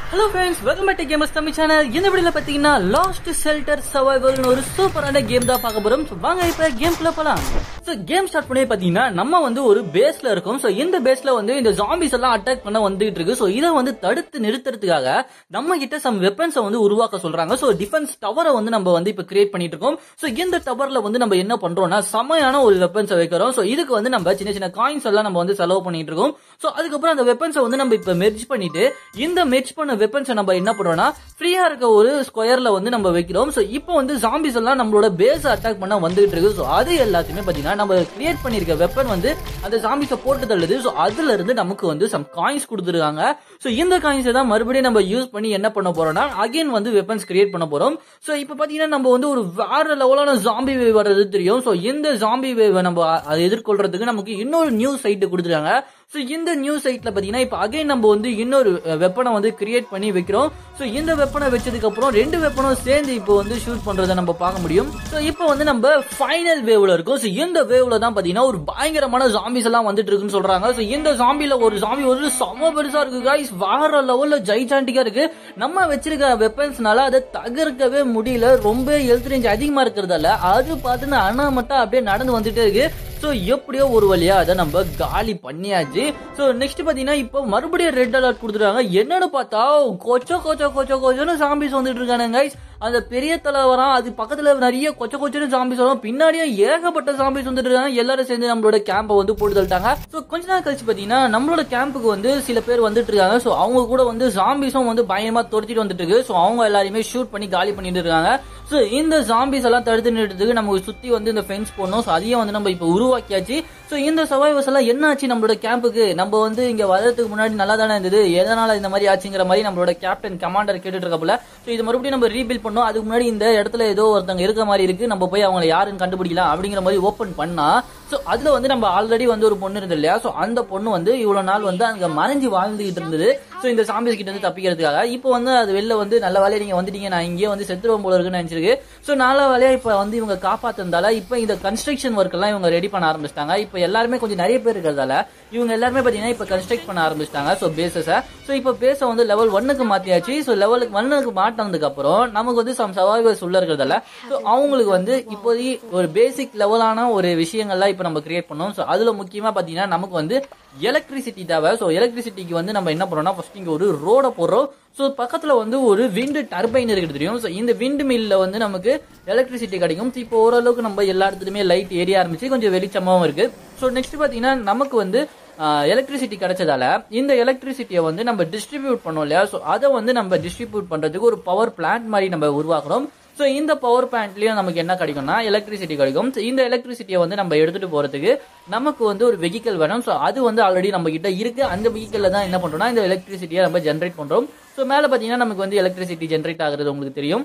Hello friends welcome back to gamers Tamil channel இந்த வீடியோல பாத்தீங்கன்னா லாஸ்ட் ஷெல்டர் சர்வைவல்னு ஒரு சூப்பரான கேம் தான் பார்க்க போறோம் So, வாங்க இப்ப கேம்குள்ள போலாம் சோ கேம் ஸ்டார்ட் பண்ணி பாத்தீங்கன்னா நம்ம வந்து ஒரு பேஸ்ல இருக்கோம் சோ இந்த பேஸ்ல வந்து இந்த ஜாம்பிஸ் எல்லாம் அட்டாக் பண்ண வந்துட்டு இருக்கு சோ இதை வந்து தடுத்து நிறுத்துறதுக்காக நம்ம கிட்ட சம் வெப்பன்ஸை வந்து உருவாக்க சொல்றாங்க சோ டிஃபென்ஸ் டவரை வந்து நம்ம வந்து இப்ப கிரியேட் பண்ணிட்டு இருக்கோம் சோ இந்த டவர்ல வந்து நம்ம என்ன பண்றோம்னா செமையான ஒரு வெப்பன்ஸை வைக்கிறோம் சோ இதுக்கு வந்து நம்ம சின்ன சின்ன காயின்ஸ் எல்லாம் நம்ம வந்து செலவு பண்ணிட்டு இருக்கோம் சோ அதுக்கப்புறம் அந்த வெப்பன்ஸை வந்து நம்ம இப்ப மெர்ஜ் பண்ணிட்டு இந்த மெர்ஜ் பண்ண வெப்பன்ஸை நம்ம என்ன பண்றோம்னா ஃப்ரீயா இருக்க ஒரு ஸ்கொயர்ல வந்து நம்ம வைக்கிறோம் சோ இப்போ வந்து ஜாம்பிஸ் எல்லாம் நம்மளோட பேஸ் அட்டாக் பண்ண வந்துகிட்டு இருக்கு சோ அது எல்லாத்தையுமே பாத்தீங்கன்னா நம்ம கிரியேட் பண்ணிருக்க வெப்பன் வந்து அந்த ஜாம்பிஸை போட்டு தள்ளுது சோ அதுல இருந்து நமக்கு வந்து சம் காயின்ஸ் கொடுத்துருக்காங்க சோ இந்த காயின்ஸை தான் மறுபடியும் நம்ம யூஸ் பண்ணி என்ன பண்ண போறோம்னா அகைன் வந்து வெப்பன்ஸ் கிரியேட் பண்ண போறோம் சோ இப்போ பாத்தீங்கன்னா நம்ம வந்து ஒரு வேற லெவலான ஜாம்பி வேவ் வர்றது தெரியும் சோ இந்த ஜாம்பி வேவ் நம்ம அதை எதிர்கொள்றதுக்கு நமக்கு இன்னொரு நியூ சைட் கொடுத்துருக்காங்க சோ இந்த நியூ சைட்ல பாத்தீங்கன்னா இப்போ அகைன் நம்ம வந்து இன்னொரு வெப்பனை வந்து கிரியேட் பண்ணி வைக்கிறோம் சோ இந்த வெப்பனை வச்சதுக்கு அப்புறம் ரெண்டு வெப்பனும் சேர்ந்து இப்போ வந்து ஷூட் பண்றதை நம்ம பார்க்க முடியும் சோ இப்போ வந்து நம்ம ஃபைனல் வேவ்ல இருக்கோம் சோ இந்த வேவ்ல தான் பாத்தீங்கன்னா ஒரு பயங்கரமான ஜாம்பிஸ் எல்லாம் வந்துட்டு இருக்குன்னு சொல்றாங்க சோ இந்த ஜாம்பில ஒரு ஜாம்பி ஒரு செம பெருசா இருக்கு guys வேற லெவல்ல ஜைஜாண்டிக்கா இருக்கு நம்ம வச்சிருக்க வெப்பன்ஸ்னால அதை தகர்க்கவே முடியல ரொம்ப ஹெல்த் ரேஞ்ச் அதிகமா இருக்கிறதால அது பார்த்து அண்ணா மட்டும் அப்படியே நடந்து வந்துட்டே இருக்கு சோ எப்படியோ ஒரு வழியா அதை நம்ம காலி பண்ணியாச்சு சோ நெக்ஸ்ட் பாத்தீங்கன்னா இப்போ மறுபடியும் ரெட் அலர்ட் கொடுத்துருக்காங்க என்னன்னு பார்த்தா கொச்சோ கொச்சோ கொச்சோ கொச்சோன்னு ஜாம்பிஸ் வந்துட்டு இருக்கானுங்க guys அந்த பெரிய தலை வரான் அது பக்கத்துல நிறைய கொச்ச கொச்சன்னு ஜாம்பிஸ் வரும் பின்னாடியும் ஏகப்பட்ட ஜாம்பிஸ் வந்துட்டு இருக்காங்க எல்லாரும் சேர்ந்து நம்மளோட கேம்பை வந்து போட்டு தள்ளிட்டாங்க சோ கொஞ்ச நாள் கழிச்சு பாத்தீங்கன்னா நம்மளோட கேம்புக்கு வந்து சில பேர் வந்துட்டு இருக்காங்க சோ அவங்க கூட வந்து ஜாம்பிஸும் வந்து பயமா துரத்திட்டு வந்துட்டு இருக்கு சோ அவங்க எல்லாரையுமே ஷூட் பண்ணி காலி பண்ணிட்டு இருக்காங்க சோ இந்த ஜாம்பிஸ் எல்லாம் தடுத்து நிறுத்துறதுக்கு நமக்கு சுத்தி வந்து இந்த ஃபென்ஸ் போடணும் சோ அதையும் வந்து நம்ம இப்ப உருவாக்கியாச்சு சோ இந்த சர்வைவர்ஸ் எல்லாம் என்ன ஆச்சு நம்மளோட கேம்புக்கு நம்ம வந்து இங்க வரதுக்கு முன்னாடி நல்லா தானே இருந்தது எதனால இந்த மாதிரி ஆச்சுங்கிற மாதிரி நம்மளோட கேப்டன் கமாண்டர் கேட்டுட்டு இருக்கப்பல சோ இது மறுபடியும் நம்ம ரீபில் பண்ணோம் அதுக்கு முன்னாடி இந்த இடத்துல ஏதோ ஒருத்தங்க இருக்க மாதிரி இருக்கு நம்ம போய் அவங்களை யாருன்னு கண்டுபிடிக்கலாம் அப்படிங்கிற மாதிரி ஓபன் பண்ணா சோ அதுல வந்து நம்ம ஆல்ரெடி வந்து ஒரு பொண்ணு இருந்தது இல்லையா சோ அந்த பொண்ணு வந்து இவ்வளவு நாள் வந்து அங்க மறைஞ்சு வாழ்ந்துகிட்டு இருந்தது சோ இந்த சாம்பிஸ் கிட்ட இருந்து தப்பிக்கிறதுக்காக இப்போ வந்து அது வெளில வந்து நல்ல வேலையை நீங்க வந்துட்டீங்க நான் இங்கேயே வந்து செத்துருவோம் போல இருக்குன்னு நினைச்சிருக்கு சோ நல்ல வேலையா இப்ப வந்து இவங்க காப்பாத்துறதால இப்ப இந்த கன்ஸ்ட்ரக்ஷன் ஒர்க் எல்லாம் இவங்க ரெடி பண்ண ஆரம்பிச்சிட்டாங்க இப்ப எல்லாருமே கொஞ்சம் நிறைய பேர் இருக்கிறதால இவங்க எல்லாருமே பாத்தீங்கன்னா இப்ப கன்ஸ்ட்ரக்ட் பண்ண ஆரம்பிச்சிட்டாங்க சோ பேசஸ சோ இப்ப பேச வந்து லெவல் ஒன்னுக்கு மாத்தியாச்சு சோ லெவலுக்கு ஒன்னுக்கு மாட்டினதுக்கு அப்புறம் நமக்கு வந்து சம் சர்வைவர்ஸ் உள்ள இருக்கிறதால சோ அவங்களுக்கு வந்து இப்போதைக்கு ஒரு பேசிக் லெவலான ஒரு விஷயங்கள்லாம் இப்ப நம்ம கிரியேட் பண்ணோம் சோ அதுல முக்கியமா பாத்தீங்கன்னா நமக்கு வந்து எலக்ட்ரிசிட்டி தேவை ஸோ எலக்ட்ரிசிட்டிக்கு வந்து நம்ம என்ன பண்ணோம்னா ஃபர்ஸ்ட் இங்க ஒரு ரோட போடுறோம் ஸோ பக்கத்துல வந்து ஒரு விண்டு டர்பைன் இருக்குது தெரியும் ஸோ இந்த விண்டு மில்ல வந்து நமக்கு எலக்ட்ரிசிட்டி கிடைக்கும் இப்போ ஓரளவுக்கு நம்ம எல்லா இடத்துலயுமே லைட் ஏரிய ஆரம்பிச்சு கொஞ்சம் வெளிச்சமாவும் இருக்கு ஸோ நெக்ஸ்ட் பாத்தீங்கன்னா நமக்கு வந்து எலக்ட்ரிசிட்டி கிடைச்சதால இந்த எலக்ட்ரிசிட்டியை வந்து நம்ம டிஸ்ட்ரிபியூட் பண்ணோம் இல்லையா ஸோ அதை வந்து நம்ம டிஸ்ட்ரிபியூட் பண்றதுக்கு ஒரு பவர் பிளான்ட் மாதிரி நம்ம உருவாக்குறோம் ஸோ இந்த பவர் பிளான்ட்லயும் நமக்கு என்ன கிடைக்கும்னா எலக்ட்ரிசிட்டி கிடைக்கும் So, இந்த எலக்ட்ரிசிட்டியை வந்து நம்ம எடுத்துட்டு போறதுக்கு நமக்கு வந்து ஒரு வெஹிக்கல் வேணும் ஸோ அது வந்து ஆல்ரெடி நம்ம கிட்ட இருக்கு அந்த வெஹிக்கல்ல தான் என்ன பண்றோம்னா இந்த எலக்ட்ரிசிட்டியை நம்ம ஜென்ரேட் பண்றோம் ஸோ மேல பாத்தீங்கன்னா நமக்கு வந்து எலக்ட்ரிசிட்டி ஜென்ரேட் ஆகுறது உங்களுக்கு தெரியும்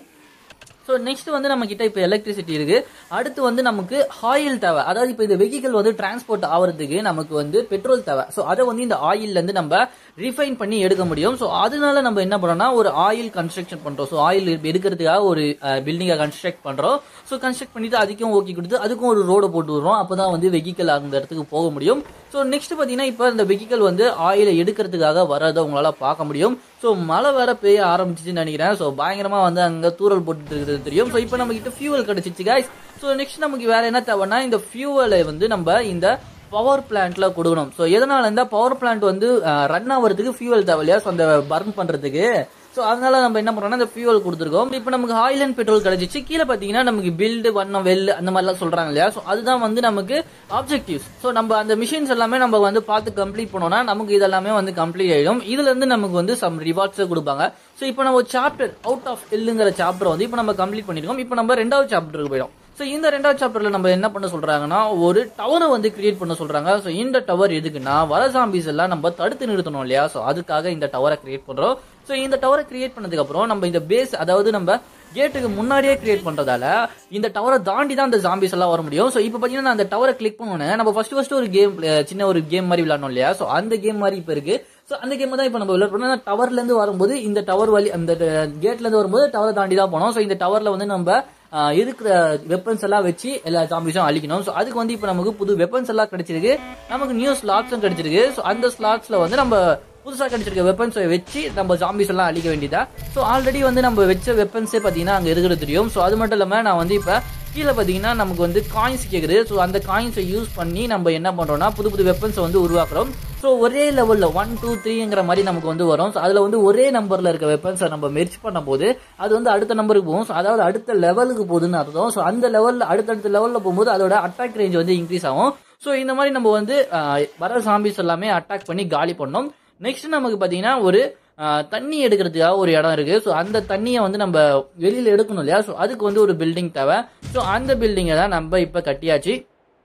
ஸோ நெக்ஸ்ட் வந்து நம்ம கிட்ட இப்போ எலக்ட்ரிசிட்டி இருக்கு அடுத்து வந்து நமக்கு ஆயில் தேவை அதாவது இப்போ இந்த வெஹிக்கல் வந்து டிரான்ஸ்போர்ட் ஆகிறதுக்கு நமக்கு வந்து பெட்ரோல் தேவை ஸோ அதை வந்து இந்த ஆயில்ல இருந்து நம்ம ரிஃபைன் பண்ணி எடுக்க முடியும் ஸோ அதனால நம்ம என்ன பண்றோம்னா ஒரு ஆயில் கன்ஸ்ட்ரக்ஷன் பண்றோம் ஸோ ஆயில் எடுக்கிறதுக்காக ஒரு பில்டிங்கை கன்ஸ்ட்ரக்ட் பண்றோம் ஸோ கன்ஸ்ட்ரக்ட் பண்ணிட்டு அதுக்கும் ஓகே கொடுத்து அதுக்கும் ஒரு ரோட போட்டு விடுறோம் அப்பதான் வந்து வெஹிக்கல் அந்த இடத்துக்கு போக முடியும் ஸோ நெக்ஸ்ட் பாத்தீங்கன்னா இப்போ இந்த வெஹிக்கல் வந்து ஆயிலை எடுக்கிறதுக்காக வர்றதை உங்களால பார்க்க முடியும் ஸோ மழை வேற பெய்ய ஆரம்பிச்சிச்சுன்னு நினைக்கிறேன் ஸோ பயங்கரமா வந்து அங்க தூரல் போட்டுட்டு இருக்கிறது தெரியும் ஸோ இப்போ நம்ம கிட்ட ஃபியூவல் கிடைச்சிச்சு guys ஸோ நெக்ஸ்ட் நமக்கு வேற என்ன தேவைன்னா இந்த ஃபியூவலை வந்து நம்ம இந்த பவர் பிளான்ட்ல கொடுக்கணும் ஸோ எதனால இந்த பவர் பிளான்ட் வந்து ரன் ஆகிறதுக்கு ஃபியூவல் தேவை இல்லையா ஸோ அந்த பர்ன் பண்றதுக்கு ஸோ அதனால நம்ம என்ன பண்றோம்னா இந்த ஃபியூவல் கொடுத்துருக்கோம் இப்போ நமக்கு ஆயில் அண்ட் பெட்ரோல் கிடைச்சிச்சு கீழே பார்த்தீங்கன்னா நமக்கு பில்டு வண்ணம் வெல் அந்த மாதிரிலாம் சொல்றாங்க இல்லையா ஸோ அதுதான் வந்து நமக்கு ஆப்ஜெக்டிவ்ஸ் ஸோ நம்ம அந்த மிஷின்ஸ் எல்லாமே நம்ம வந்து பார்த்து கம்ப்ளீட் பண்ணோம்னா நமக்கு இதெல்லாமே வந்து கம்ப்ளீட் ஆயிடும் இதுல இருந்து நமக்கு வந்து சம் ரிவார்ட்ஸ் கொடுப்பாங்க ஸோ இப்போ நம்ம சாப்டர் அவுட் ஆஃப் எல்லுங்கிற சாப்டர் வந்து இப்போ நம்ம கம்ப்ளீட் பண்ணிருக்கோம் இப்போ நம்ம ரெண்டாவது சாப்டருக்கு போயிடும் ஸோ இந்த ரெண்டாவது சாப்டர்ல நம்ம என்ன பண்ண சொல்றாங்கன்னா ஒரு டவரை வந்து கிரியேட் பண்ண சொல்றாங்க ஸோ இந்த டவர் எதுக்குன்னா வர ஜாம்பிஸ் எல்லாம் நம்ம தடுத்து நிறுத்தணும் இல்லையா ஸோ அதுக்காக இந்த டவரை கிரியேட் பண்றோம் ஸோ இந்த டவரை கிரியேட் பண்ணதுக்கு அப்புறம் நம்ம இந்த பேஸ் அதாவது நம்ம கேட்டுக்கு முன்னாடியே கிரியேட் பண்றதால இந்த டவரை தாண்டி தான் அந்த ஜாம்பிஸ் எல்லாம் வர முடியும் ஸோ இப்போ பாத்தீங்கன்னா நான் அந்த டவரை கிளிக் பண்ணோன்னே நம்ம ஃபர்ஸ்ட் ஃபர்ஸ்ட் ஒரு கேம் சின்ன ஒரு கேம் மாதிரி விளையாடணும் இல்லையா ஸோ அந்த கேம் மாதிரி இப்போ இருக்கு ஸோ அந்த கேம் தான் இப்போ நம்ம விளையாடுறோம் டவர்ல இருந்து வரும்போது இந்த டவர் வழி அந்த கேட்ல இருந்து வரும்போது டவரை தாண்டி தான் போனோம் ஸோ இந்த டவர்ல வந்து நம்ம ஆஹ் இருக்கிற வெப்பன்ஸ் எல்லாம் வச்சு எல்லா ஜாம்பிஸும் அழிக்கணும் ஸோ அதுக்கு வந்து இப்போ நமக்கு புது வெப்பன்ஸ் எல்லாம் கிடைச்சிருக்கு நமக்கு நியூ ஸ்லாட்ஸும் கிடைச்சிருக்கு ஸோ அந்த ஸ்லாட்ஸ்ல வந்து நம்ம புதுசாக கிடைச்சிருக்க வெப்பன்ஸை வச்சு நம்ம ஜாம்பிஸ் எல்லாம் அழிக்க வேண்டியதா ஸோ ஆல்ரெடி வந்து நம்ம வச்ச வெப்பன்ஸே பார்த்தீங்கன்னா அங்கே இருக்கிறது தெரியும் ஸோ அது மட்டும் இல்லாமல் நான் வந்து இப்போ கீழே பார்த்தீங்கன்னா நமக்கு வந்து காயின்ஸ் கேட்குது ஸோ அந்த காயின்ஸை யூஸ் பண்ணி நம்ம என்ன பண்ணுறோம்னா புது புது வெப்பன்ஸை வந்து உருவாக்குறோம் ஸோ ஒரே லெவலில் ஒன் டூ த்ரீங்கிற மாதிரி நமக்கு வந்து வரும் ஸோ அதில் வந்து ஒரே நம்பரில் இருக்க வெப்பன்ஸை நம்ம மெர்ச் பண்ணும்போது அது வந்து அடுத்த நம்பருக்கு போகும் ஸோ அதாவது அடுத்த லெவலுக்கு போகுதுன்னு அர்த்தம் ஸோ அந்த லெவலில் அடுத்தடுத்த லெவலில் போகும்போது அதோட அட்டாக் ரேஞ்ச் வந்து இன்க்ரீஸ் ஆகும் ஸோ இந்த மாதிரி நம்ம வந்து ஆஹ், வர சாம்பிஸ் எல்லாமே அட்டாக் பண்ணி காலி பண்ணோம் நெக்ஸ்ட் நமக்கு பார்த்தீங்கன்னா ஒரு ஆஹ், தண்ணி எடுக்கிறதுக்காக ஒரு இடம் இருக்கு ஸோ அந்த தண்ணியை வந்து நம்ம வெளியில எடுக்கணும் இல்லையா ஸோ அதுக்கு வந்து ஒரு பில்டிங் தேவை ஸோ அந்த பில்டிங்கை தான் நம்ம இப்போ கட்டியாச்சு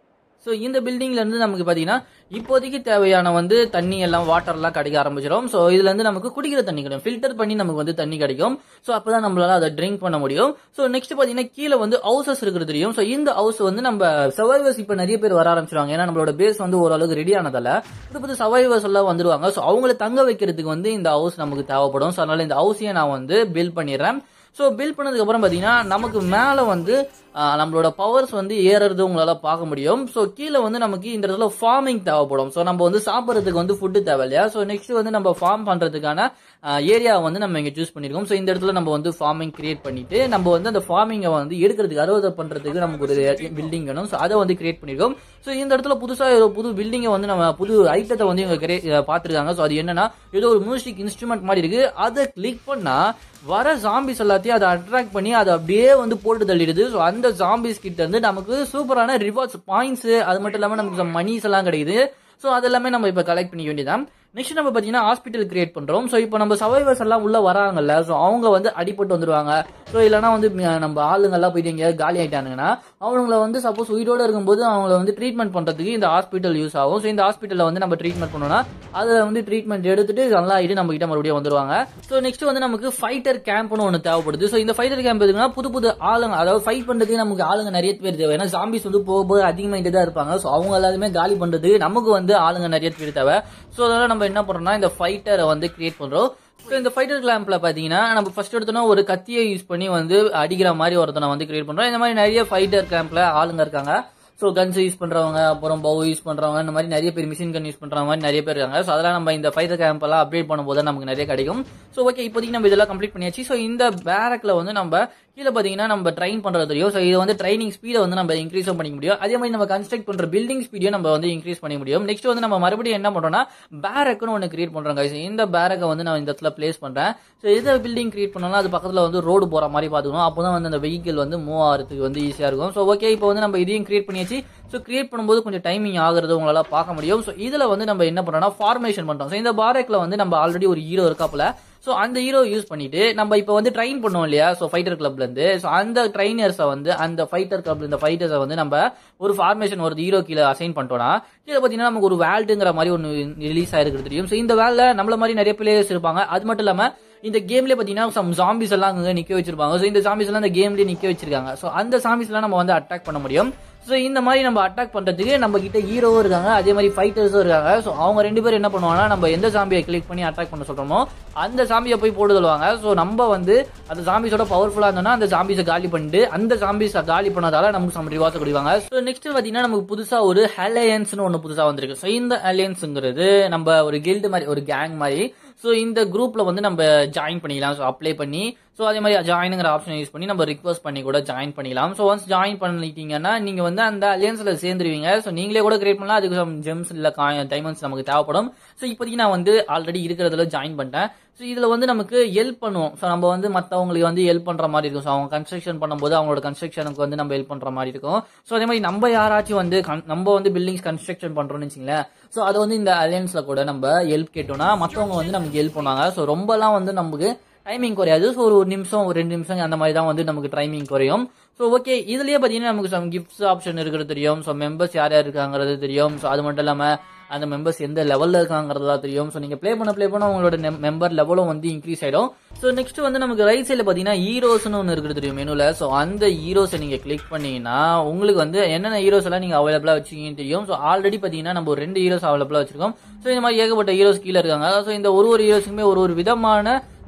ஸோ இந்த பில்டிங்ல இருந்து நமக்கு பார்த்தீங்கன்னா இப்போதைக்கு தேவையான வந்து தண்ணி எல்லாம் வாட்டர்லாம் கிடைக்க ஆரம்பிச்சிடும் ஸோ இதுல இருந்து நமக்கு குடிக்கிற தண்ணி கிடைக்கும் ஃபில்டர் பண்ணி நமக்கு வந்து தண்ணி கிடைக்கும் ஸோ அப்பதான் நம்மளால அதை ட்ரிங்க் பண்ண முடியும் ஸோ நெக்ஸ்ட் பார்த்தீங்கன்னா கீழே வந்து ஹவுசஸ் இருக்கிறது தெரியும் ஸோ இந்த ஹவுஸ் வந்து நம்ம சர்வைவர்ஸ் இப்போ நிறைய பேர் வர ஆரம்பிச்சிருவாங்க ஏன்னா நம்மளோட பேஸ் வந்து ஓரளவுக்கு ரெடி ஆனதால புது புது சர்வைவர்ஸ் எல்லாம் வந்துருவாங்க ஸோ அவங்கள தங்க வைக்கிறதுக்கு வந்து இந்த ஹவுஸ் நமக்கு தேவைப்படும் ஸோ அதனால இந்த ஹவுஸையே நான் வந்து பில்ட் பண்ணிடுறேன் ஸோ பில்ட் பண்ணதுக்கு அப்புறம் பார்த்தீங்கன்னா நமக்கு மேலே வந்து ஆஹ், நம்மளோட பவர்ஸ் வந்து ஏறுறது உங்களால பார்க்க முடியும் ஸோ கீழே வந்து நமக்கு இந்த இடத்துல ஃபார்மிங் தேவைப்படும் ஸோ நம்ம வந்து சாப்பிட்றதுக்கு வந்து ஃபுட்டு தேவை இல்லையா ஸோ நெக்ஸ்ட் வந்து நம்ம ஃபார்ம் பண்றதுக்கான ஏரியா வந்து நம்ம இங்க சூஸ் பண்ணிருக்கோம் ஸோ இந்த இடத்துல நம்ம வந்து ஃபார்மிங் கிரியேட் பண்ணிட்டு நம்ம வந்து அந்த ஃபார்மிங்கை வந்து எடுக்கிறதுக்கு அறுவடை பண்றதுக்கு நமக்கு ஒரு பில்டிங் வேணும் ஸோ அதை வந்து கிரியேட் பண்ணிருக்கோம் ஸோ இந்த இடத்துல புதுசா ஒரு புது பில்டிங்கை வந்து நம்ம புது ஐட்டத்தை வந்து இவங்க create- அஹ் பார்த்திருக்காங்க ஸோ அது என்னன்னா ஏதோ ஒரு மியூசிக் இன்ஸ்ட்ருமெண்ட் மாதிரி இருக்கு அதை கிளிக் பண்ணா வர ஜாம்பிஸ் எல்லாத்தையும் அதை அட்ராக்ட் பண்ணி அதை அப்படியே வந்து போட்டு தள்ளிடுது ஸோ அந்த ஜாம்பிஸ் கிட்ட இருந்து நமக்கு சூப்பரான ரிவார்ட்ஸ் பாயிண்ட்ஸ் அது மட்டும் இல்லாம நமக்கு மணிஸ் எல்லாம் கிடைக்குது ஸோ அதெல்லாமே நம்ம இப்போ கலெக்ட் பண்ணிக்க வேண்டியதான் நெக்ஸ்ட் நம்ம பார்த்தீங்கன்னா ஹாஸ்பிட்டல் கிரியேட் பண்றோம் ஸோ இப்போ நம்ம சர்வைவர்ஸ் எல்லாம் உள்ள வராங்கல்ல ஸோ அவங்க வந்து அடிபட்டு வந்துருவாங்க ஸோ இல்லைனா வந்து ம- நம்ம ஆளுங்க எல்லாம் போயிட்டு எங்கேயாவது காலி ஆயிட்டானுங்கன்னா அவங்கள வந்து சப்போஸ் உயிரோட இருக்கும்போது அவங்கள வந்து ட்ரீட்மெண்ட் பண்றதுக்கு இந்த ஹாஸ்பிட்டல் யூஸ் ஆகும் ஸோ இந்த ஹாஸ்பிட்டலில் வந்து நம்ம ட்ரீட்மெண்ட் பண்ணோம்னா அதை வந்து ட்ரீட்மெண்ட் எடுத்துட்டு நல்லா ஆயிட்டு நம்ம கிட்ட மறுபடியும் வந்துருவாங்க ஸோ நெக்ஸ்ட் வந்து நமக்கு ஃபைட்டர் கேம்ப்னு ஒன்று தேவைப்படுது ஸோ இந்த ஃபைட்டர் கேம்ப் எதுக்குன்னா புது புது ஆளுங்க அதாவது ஃபைட் பண்றதுக்கு நமக்கு ஆளுங்க நிறைய பேர் தேவை ஏன்னா ஜாம்பிஸ் வந்து போக போக அதிகமாயிட்டு தான் இருப்பாங்க ஸோ அவங்க எல்லாருமே காலி பண்றதுக்கு நமக்கு வந்து ஆளுங்க நிறைய பேர் தேவை ஸோ அதனால நம்ம என்ன பண்றோம்னா இந்த ஃபைட்டரை வந்து கிரியேட் பண்றோம் ஸோ இந்த ஃபைட்டர் கிளாம்ப்ல பாத்தீங்கன்னா நம்ம ஃபர்ஸ்ட் எடுத்தோம்னா ஒரு கத்தியை யூஸ் பண்ணி வந்து அடிக்கிற மாதிரி ஒருத்தனை வந்து கிரியேட் பண்றோம் இந்த மாதிரி நிறைய ஃபைட்டர் கேம்ப்ல ஆளுங்க இருக்காங்க ஸோ கன்ஸ் யூஸ் பண்றவங்க அப்புறம் பவு யூஸ் பண்றவங்க இந்த மாதிரி நிறைய பேர் மிஷின் கன் யூஸ் பண்ற மாதிரி நிறைய பேர் இருக்காங்க ஸோ அதெல்லாம் நம்ம இந்த ஃபைட்டர் கேம்ப் எல்லாம் அப்டேட் பண்ணும்போது தான் நமக்கு நிறைய கிடைக்கும் ஸோ ஓகே இப்போதைக்கு நம்ம இதெல்லாம் கம்ப்ளீட் பண்ணியாச்சு ஸோ இந்த பேரக்ல வந்து நம்ம கீழே பாத்தீங்கன்னா நம்ம ட்ரைன் பண்றது தெரியும் ஸோ இது வந்து ட்ரைனிங் ஸ்பீடை வந்து நம்ம இன்க்ரீஸும் பண்ணிக்க முடியும் அதே மாதிரி நம்ம கன்ஸ்ட்ரக்ட் பண்ற பில்டிங் ஸ்பீடையும் நம்ம வந்து இன்க்ரீஸ் பண்ண முடியும் நெக்ஸ்ட் வந்து நம்ம மறுபடியும் என்ன பண்றோம்னா பேரக்னு ஒன்று கிரியேட் பண்றோம் guys. இந்த பேரக்கை வந்து நான் இந்த இடத்துல பிளேஸ் பண்றேன் ஸோ எதை பில்டிங் கிரியேட் பண்ணாலும் அது பக்கத்துல வந்து ரோடு போற மாதிரி பாத்துக்கணும் அப்போதான் வந்து அந்த வெஹிக்கிள் வந்து மூவ் ஆகிறதுக்கு வந்து ஈஸியா இருக்கும் ஸோ ஓகே இப்போ வந்து நம்ம இதையும் கிரியேட் பண்ணியாச்சு ஸோ கிரியேட் பண்ணும்போது கொஞ்சம் டைமிங் ஆகுறது உங்களால பார்க்க முடியும் ஸோ இதுல வந்து நம்ம என்ன பண்றோம்னா ஃபார்மேஷன் பண்றோம் ஸோ இந்த பாரக்ல வந்து நம்ம ஆல்ரெடி ஒரு ஹீரோ இருக்காப்புல ஸோ அந்த ஹீரோ யூஸ் பண்ணிட்டு நம்ம இப்போ வந்து ட்ரைன் பண்ணுவோம் இல்லையா ஸோ ஃபைட்டர் கிளப்ல இருந்து ஸோ அந்த ட்ரைனர்ஸை வந்து அந்த ஃபைட்டர் கிளப்ல இந்த ஃபைட்டர்ஸை வந்து நம்ம ஒரு ஃபார்மேஷன் ஒரு ஹீரோ கீழே அசைன் பண்ணிட்டோம்னா கீழே பார்த்தீங்கன்னா நமக்கு ஒரு வேல்டுங்கிற மாதிரி ஒன்று ரிலீஸ் ஆயிருக்கிறது தெரியும் ஸோ இந்த வேல்ல நம்மள மாதிரி நிறைய பிளேயர்ஸ் இருப்பாங்க அது மட்டும் இல்லாம இந்த கேம்ல பாத்தீங்கன்னா சம் ஜாம்பிஸ் எல்லாம் அங்க நிக்க வச்சிருப்பாங்க ஸோ இந்த ஜாம்பிஸ் எல்லாம் இந்த கேம்லயே நிக்க வச்சிருக்காங்க ஸோ அந்த ஜாம்பிஸ் எல்லாம் நம்ம வந்து அட்டாக் பண்ண முடியும் ஸோ இந்த மாதிரி நம்ம அட்டாக் பண்றதுக்கு நம்ம கிட்ட ஹீரோவும் இருக்காங்க அதே மாதிரி ஃபைட்டர்ஸும் இருக்காங்க ஸோ அவங்க ரெண்டு பேரும் என்ன பண்ணுவாங்கன்னா நம்ம எந்த ஜாம்பியை கிளிக் பண்ணி அட்டாக் பண்ண சொல்றோமோ அந்த ஜாம்பியை போய் போட்டு தள்ளுவாங்க ஸோ நம்ம வந்து அந்த ஜாம்பிஸோட பவர்ஃபுல்லா இருந்தோம்னா அந்த ஜாம்பிஸை காலி பண்ணிட்டு அந்த ஜாம்பிஸை காலி பண்ணதால நமக்கு சம் ரிவார்ட்ஸ் கொடுப்பாங்க ஸோ நெக்ஸ்ட் பாத்தீங்கன்னா நமக்கு புதுசா ஒரு அலையன்ஸ்னு ஒன்று புதுசா வந்திருக்கு ஸோ இந்த அலையன்ஸுங்கிறது நம்ம ஒரு கில்டு மாதிரி ஒரு கேங் மாதிரி ஸோ இந்த குரூப்ல வந்து நம்ம ஜாயின் பண்ணிக்கலாம் ஸோ அப்ளை பண்ணி ஸோ அதே மாதிரி ஜாயினுங்கிற ஆப்ஷன் யூஸ் பண்ணி நம்ம ரிக்வஸ்ட் பண்ணி கூட ஜாயின் பண்ணிக்கலாம் ஸோ ஒன்ஸ் ஜாயின் பண்ணிட்டீங்கன்னா நீங்க வந்து அந்த அலையன்ஸ்ல சேர்ந்துருவீங்க ஸோ நீங்களே கூட கிரியேட் பண்ணலாம் அதுக்கு சம் ஜெம்ஸ் இல்ல டைமண்ட்ஸ் நமக்கு தேவைப்படும் ஸோ இப்போதைக்கு நான் வந்து ஆல்ரெடி இருக்கிறதுல ஜாயின் பண்ணிட்டேன் ஸோ இதுல வந்து நமக்கு ஹெல்ப் பண்ணுவோம் ஸோ நம்ம வந்து மற்றவங்களுக்கு வந்து ஹெல்ப் பண்ற மாதிரி இருக்கும் ஸோ அவங்க கன்ஸ்ட்ரக்ஷன் பண்ணும்போது அவங்களோட கன்ஸ்ட்ரக்ஷனுக்கு வந்து நம்ம ஹெல்ப் பண்ற மாதிரி இருக்கும் ஸோ அதே மாதிரி நம்ம யாராச்சும் வந்து con- நம்ம வந்து பில்டிங்ஸ் கன்ஸ்ட்ரக்ஷன் பண்றோம்னு வச்சுங்களேன் ஸோ அதை வந்து இந்த அலையன்ஸ்ல கூட நம்ம ஹெல்ப் கேட்டோம்னா மற்றவங்க வந்து நமக்கு ஹெல்ப் பண்ணுவாங்க ஸோ ரொம்பலாம் வந்து நமக்கு டைமிங் குறையாது ஸோ ஒரு ஒரு நிமிஷம் ஒரு ரெண்டு நிமிஷம் அந்த மாதிரி தான் வந்து நமக்கு டைமிங் குறையும் ஸோ ஓகே இதுலயே பார்த்தீங்கன்னா நமக்கு சம் கிஃப்ட்ஸ் ஆப்ஷன் இருக்கிறது தெரியும் ஸோ மெம்பர்ஸ் யார் யார் இருக்காங்கிறது தெரியும் ஸோ அது மட்டும் இல்லாமல் அந்த மெம்பர்ஸ் எந்த லெவலில் இருக்காங்கிறதா தெரியும் ஸோ நீங்கள் ப்ளே பண்ண ப்ளே பண்ண உங்களோட மெம்பர் லெவலும் வந்து இன்க்ரீஸ் ஆயிடும் ஸோ நெக்ஸ்ட் வந்து நமக்கு ரைட் சைடில் பார்த்தீங்கன்னா ஹீரோஸ்னு ஒன்று இருக்கிறது தெரியும் மெனுவில் ஸோ அந்த ஹீரோஸை நீங்கள் கிளிக் பண்ணீங்கன்னா உங்களுக்கு வந்து என்னென்ன ஹீரோஸ் எல்லாம் நீங்கள் அவைலபிளாக வச்சிருக்கீங்கன்னு தெரியும் ஸோ ஆல்ரெடி பார்த்தீங்கன்னா நம்ம ஒரு ரெண்டு ஹீரோஸ் அவைலபிளாக வச்சிருக்கோம் ஸோ இந்த மாதிரி ஏகப்பட்ட ஹீரோஸ் கீழே இருக்காங்க ஸோ இந்த ஒரு ஒரு ஹீரோஸுக்குமே ஒரு ஒரு விதமான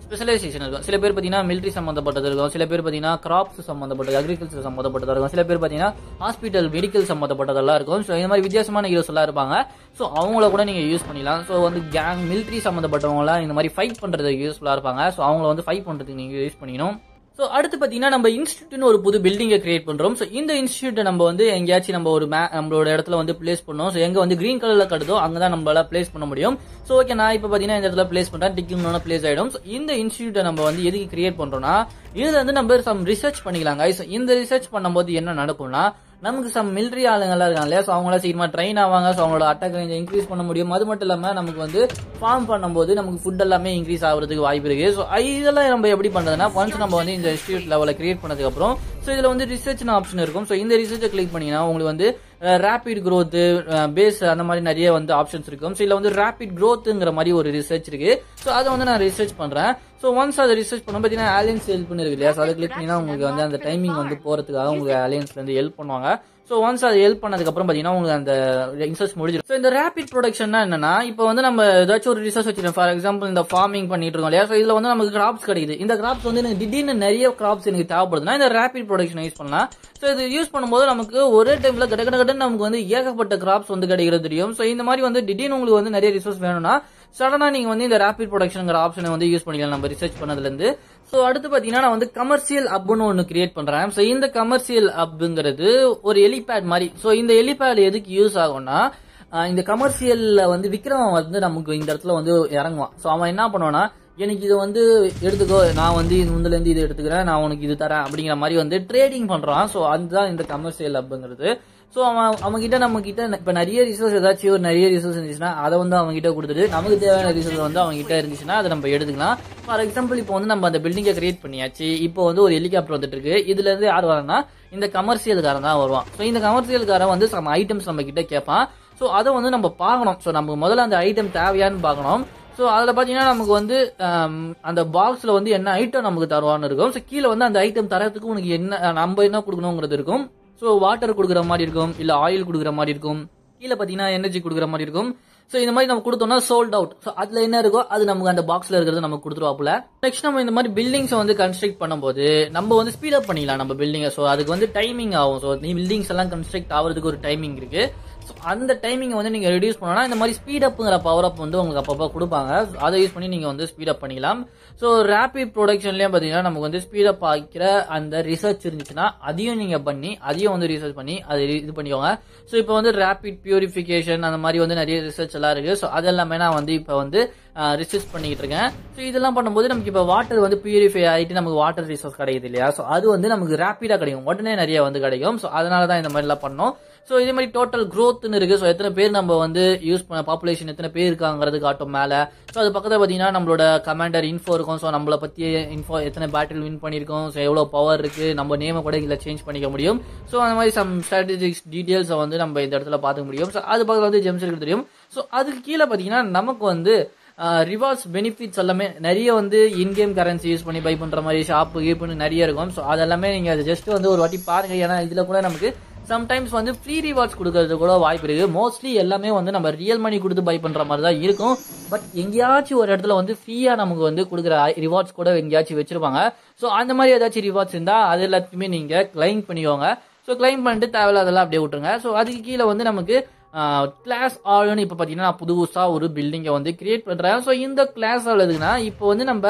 ஸ்பெஷலைசேஷன் இருக்கும் சில பேர் பார்த்தீங்கன்னா மிலிட்ரி சம்மந்தப்பட்டது இருக்கும் சில பேர் பார்த்தீங்கன்னா கிராப்ஸ் சம்மந்தப்பட்டது அக்ரிகல்ச்சர் சம்மந்தப்பட்டதா இருக்கும் சில பேர் பார்த்தீங்கன்னா ஹாஸ்பிட்டல் மெடிக்கல் சம்மந்தப்பட்டதெல்லாம் இருக்கும் ஸோ இந்த மாதிரி வித்தியாசமான ஹீரோஸ் எல்லாம் இருப்பாங்க ஸோ அவங்கள கூட நீங்கள் யூஸ் பண்ணிக்கலாம் ஸோ வந்து கேங் மிலிட்ரி சம்மந்தப்பட்டவங்களாம் இந்த மாதிரி ஃபைட் பண்ணுறதுக்கு யூஸ்ஃபுல்லாக இருப்பாங்க ஸோ அவங்கள வந்து ஃபைட் பண்ணுறதுக்கு நீங்கள் யூஸ் பண்ணிக்கணும் ஸோ அடுத்து பார்த்தீங்கன்னா நம்ம இன்ஸ்டியூட்னு ஒரு புது பில்டிங்கை கிரியேட் பண்ணுறோம் ஸோ இந்த இன்ஸ்டியூட்டை நம்ம வந்து எங்கேயாச்சும் நம்ம ஒரு மே நம்மளோட இடத்துல வந்து பிளேஸ் பண்ணோம் ஸோ எங்கே வந்து கிரீன் கலரில் கட்டுதோ அங்கே தான் நம்மளால பிளேஸ் பண்ண முடியும் ஸோ ஓகே நான் இப்போ பார்த்தீங்கன்னா இந்த இடத்துல பிளேஸ் பண்ணுறேன் டிக்கிங்னு பிளேஸ் ஆகிடும் ஸோ இந்த இன்ஸ்டியூட்டை நம்ம வந்து எதுக்கு கிரியேட் பண்ணுறோம்னா இதில் வந்து நம்ம சம் ரிசர்ச் பண்ணிக்கலாம் guys. இந்த ரிசர்ச் பண்ணும்போது என்ன நடக்கும்னா நமக்கு சம் மிலிட்ரி ஆளுங்கெல்லாம் இருக்காங்க இல்லையா ஸோ அவங்களாம் சீக்கிரமா ட்ரெயின் ஆவாங்க ஸோ அவங்களோட அட்டாக் ரேஞ்சை இன்க்ரீஸ் பண்ண முடியும் அது மட்டும் இல்லாமல் நமக்கு வந்து ஃபார்ம் பண்ணும்போது நமக்கு ஃபுட் எல்லாமே இன்க்ரீஸ் ஆகிறதுக்கு வாய்ப்பு இருக்கு ஸோ இதெல்லாம் நம்ம எப்படி பண்றதுன்னா ஒன்ஸ் நம்ம வந்து இந்த இன்ஸ்டியூட் லெவலில் கிரியேட் பண்ணதுக்கு அப்புறம் ஸோ இதில் வந்து ரிசர்ச்னு ஆப்ஷன் இருக்கும் ஸோ இந்த ரிசர்ச்சை கிளிக் பண்ணீங்கன்னா உங்களுக்கு வந்து ரேபிட் growth பேஸ் அந்த மாதிரி நிறைய வந்து ஆப்ஷன்ஸ் இருக்கும் ஸோ இதில் வந்து ரேபிட் growthங்கிற மாதிரி ஒரு ரிசர்ச் இருக்கு ஸோ அதை வந்து நான் ரிசர்ச் பண்றேன் ஸோ ஒன்ஸ் அதை ரிசர்ச் பண்ண பார்த்தீங்கன்னா அலையன்ஸ் ஹெல்ப்னு இருக்கு இல்லையா ஸோ அதை கிளிக் பண்ணிங்கன்னா உங்களுக்கு வந்து அந்த டைமிங் வந்து போறதுக்காக உங்களுக்கு அலையன்ஸ்ல இருந்து ஹெல்ப் பண்ணுவாங்க ஸோ ஒன்ஸ் அது ஹெல்ப் பண்ணதுக்கு அப்புறம் பார்த்தீங்கன்னா உங்களுக்கு அந்த ரிசர்ச் முடிஞ்சிடும் ஸோ இந்த ரேபிட் ப்ரொடக்ஷன்னா என்னன்னா இப்போ வந்து நம்ம ஏதாச்சும் ஒரு ரிசர்ச் வச்சிருக்கோம் ஃபார் எக்ஸாம்பிள் இந்த ஃபார்மிங் பண்ணிட்டு இருக்கோம் இல்லையா ஸோ இதில் வந்து நமக்கு கிராப்ஸ் கிடைக்குது இந்த கிராப்ஸ் வந்து எனக்கு திடீர்னு நிறைய கிராப்ஸ் எனக்கு தேவைப்படுதுன்னா இந்த ரேபிட் ப்ரொடக்ஷன் யூஸ் பண்ணலாம் ஸோ இது யூஸ் பண்ணும்போது நமக்கு ஒரே டைம்ல கட கட கடன்னு நமக்கு வந்து ஏகப்பட்ட கிராப்ஸ் வந்து கிடைக்கிறது தெரியும் ஸோ இந்த மாதிரி வந்து திடீர்னு உங்களுக்கு வந்து நிறைய ரிசோர்ஸ் வேணும்னா சடனா நீங்க வந்து இந்த ரேபிட் ப்ரொடக்ஷனுங்கிற ஆப்ஷனை வந்து யூஸ் பண்ணிக்கலாம் நம்ம ரிசர்ச் பண்ணதுல இருந்து ஸோ அடுத்து பாத்தீங்கன்னா நான் வந்து கமர்ஷியல் அப்னு ஒன்று கிரியேட் பண்றேன் ஸோ இந்த கமர்ஷியல் அப்ங்கிறது ஒரு எலிபேட் மாதிரி ஸோ இந்த எலிபேட் எதுக்கு யூஸ் ஆகும்னா ஆஹ் இந்த கமர்ஷியல்ல வந்து விக்ரமன் வந்து நமக்கு இந்த இடத்துல வந்து இறங்குவான் ஸோ அவன் என்ன பண்ணுவான்னா எனக்கு இது வந்து எடுத்துக்கோ நான் வந்து இதுல இருந்து இது எடுத்துக்கிறேன் நான் உனக்கு இது தரேன் அப்படிங்கிற மாதிரி வந்து ட்ரேடிங் பண்றான் ஸோ அதுதான் இந்த கமர்ஷியல் அப்ங்கிறது ஸோ அவன் அவங்க கிட்ட நம்ம கிட்ட இப்ப நிறைய ரிசோர்ஸ் ஏதாச்சும் ஒரு நிறைய ரிசோர்ஸ் இருந்துச்சுன்னா அதை வந்து அவங்க கிட்ட கொடுத்துட்டு நமக்கு தேவையான ரிசோர்ஸ் வந்து அவங்க கிட்ட இருந்துச்சுன்னா அதை நம்ம எடுத்துக்கலாம் ஃபார் எக்ஸாம்பிள் இப்போ வந்து நம்ம அந்த பில்டிங்கை கிரியேட் பண்ணியாச்சு இப்போ வந்து ஒரு ஹெலிகாப்டர் வந்துட்டு இருக்கு இதுல இருந்து யார் வரான்னா இந்த கமர்ஷியல்காரன் தான் வருவான் ஸோ இந்த கமர்ஷியல்காரன் வந்து சம் ஐட்டம்ஸ் நம்ம கிட்ட கேட்பான் ஸோ அதை வந்து நம்ம பார்க்கணும் ஸோ நமக்கு முதல்ல அந்த ஐட்டம் தேவையான்னு பார்க்கணும் ஸோ அதில் பார்த்தீங்கன்னா நமக்கு வந்து ஆம், அந்த பாக்ஸில் வந்து என்ன ஐட்டம் நமக்கு தருவான்னு இருக்கும் ஸோ கீழே வந்து அந்த ஐட்டம் தரத்துக்கு உனக்கு என்ன நம்ம என்ன கொடுக்கணுங்கிறது இருக்கும் ஸோ வாட்டர் கொடுக்குற மாதிரி இருக்கும் இல்லை ஆயில் கொடுக்குற மாதிரி இருக்கும் கீழே பார்த்தீங்கன்னா எனர்ஜி கொடுக்குற மாதிரி இருக்கும் ஸோ இந்த மாதிரி நம்ம கொடுத்தோம்னா சோல்ட் அவுட் ஸோ அதில் என்ன இருக்கோ அது நமக்கு அந்த பாக்ஸில் இருக்கிறது நமக்கு கொடுத்துருவாப்புல நெக்ஸ்ட் நம்ம இந்த மாதிரி பில்டிங்ஸை வந்து கன்ஸ்ட்ரக்ட் பண்ணும்போது நம்ம வந்து ஸ்பீட் அப் பண்ணிக்கலாம் நம்ம பில்டிங்கை ஸோ அதுக்கு வந்து டைமிங் ஆகும் ஸோ நீ பில்டிங்ஸ் எல்லாம் கன்ஸ்ட்ரக்ட் ஆகிறதுக்கு ஒரு டைமிங் இருக்கு ஸோ அந்த டைமிங்கை வந்து நீங்கள் ரெடியூஸ் பண்ணோம்னா இந்த மாதிரி ஸ்பீட் அப்புங்கிற பவர் அப் வந்து உங்களுக்கு அப்பப்போ கொடுப்பாங்க So அதை யூஸ் பண்ணி நீங்கள் வந்து ஸ்பீட் அப் பண்ணிக்கலாம் ஸோ ரேபிட் ப்ரொடக்ஷன்லேயும் பார்த்தீங்கன்னா நமக்கு வந்து ஸ்பீட் அப் ஆகிக்கிற அந்த ரிசர்ச் இருந்துச்சுன்னா அதையும் நீங்கள் பண்ணி அதையும் வந்து ரிசர்ச் பண்ணி அதை இது பண்ணிக்கோங்க ஸோ இப்போ வந்து ரேபிட் பியூரிஃபிகேஷன் அந்த மாதிரி வந்து நிறைய ரிசர்ச் எல்லாம் இருக்கு ஸோ அதெல்லாமே நான் வந்து இப்போ வந்து ரிசர்ச் பண்ணிக்கிட்டு இருக்கேன் ஸோ இதெல்லாம் பண்ணும்போது நமக்கு இப்போ வாட்டர் வந்து பியூரிஃபை ஆகிட்டு நமக்கு வாட்டர் ரிசோர்ஸ் கிடைக்குது இல்லையா ஸோ அது வந்து நமக்கு ரேப்பிடாக கிடைக்கும் உடனே நிறைய வந்து கிடைக்கும் ஸோ அதனால தான் இந்த மாதிரிலாம் பண்ணோம் ஸோ இதே மாதிரி டோட்டல் க்ரோத்னு இருக்கு ஸோ எத்தனை பேர் நம்ம வந்து யூஸ் பண்ண பாப்புலேஷன் எத்தனை பேர் இருக்காங்கிறது காட்டும் மேலே ஸோ அது பக்கத்தில் பார்த்தீங்கன்னா நம்மளோட கமாண்டர் இன்ஃபோ இருக்கும் ஸோ நம்மளை பற்றி இன்ஃபோ எத்தனை பேட்டில் வின் பண்ணியிருக்கோம் ஸோ எவ்வளோ பவர் இருக்கு நம்ம நேமை கூட இதில் சேஞ்ச் பண்ணிக்க முடியும் ஸோ அந்த மாதிரி சம் ஸ்ட்ராட்டஜிக்ஸ் டீட்டெயில்ஸை வந்து நம்ம இந்த இடத்துல பார்த்துக்க முடியும் ஸோ அது பக்கத்தில் வந்து ஜெம்ஸ் இருக்கு தெரியும் ஸோ அதுக்கு கீழே பார்த்தீங்கன்னா நமக்கு வந்து ரிவார்ட்ஸ் பெனிஃபிட்ஸ் எல்லாமே நிறைய வந்து இன்கேம் கரன்சி யூஸ் பண்ணி பை பண்ற மாதிரி ஷாப்பு கீப்புன்னு நிறைய இருக்கும் ஸோ அதெல்லாமே நீங்க அது ஜஸ்ட் வந்து ஒரு வாட்டி பாருங்க ஏன்னா இதுல கூட நமக்கு சம்டைம்ஸ் வந்து ஃப்ரீ ரிவார்ட்ஸ் கொடுக்கறது கூட வாய்ப்பு இருக்கு மோஸ்ட்லி எல்லாமே வந்து நம்ம ரியல் மணி கொடுத்து பை பண்ற மாதிரி தான் இருக்கும் பட் எங்கேயாச்சும் ஒரு இடத்துல வந்து ஃப்ரீயா நமக்கு வந்து கொடுக்குற ரிவார்ட்ஸ் கூட எங்கேயாச்சும் வச்சிருப்பாங்க ஸோ அந்த மாதிரி ஏதாச்சும் ரிவார்ட்ஸ் இருந்தா அது எல்லாத்தையுமே நீங்க கிளைம் பண்ணிக்கோங்க ஸோ கிளைம் பண்ணிட்டு தேவையில்லாதெல்லாம் அப்படியே விட்டுருங்க ஸோ அதுக்கு கீழே வந்து நமக்கு கிளாஸ் ஆளுன்னு இப்போ பார்த்தீங்கன்னா நான் புதுசாக ஒரு பில்டிங்கை வந்து கிரியேட் பண்ணுறேன் ஸோ இந்த கிளாஸ் ஆள் எதுக்குன்னா இப்போ வந்து நம்ம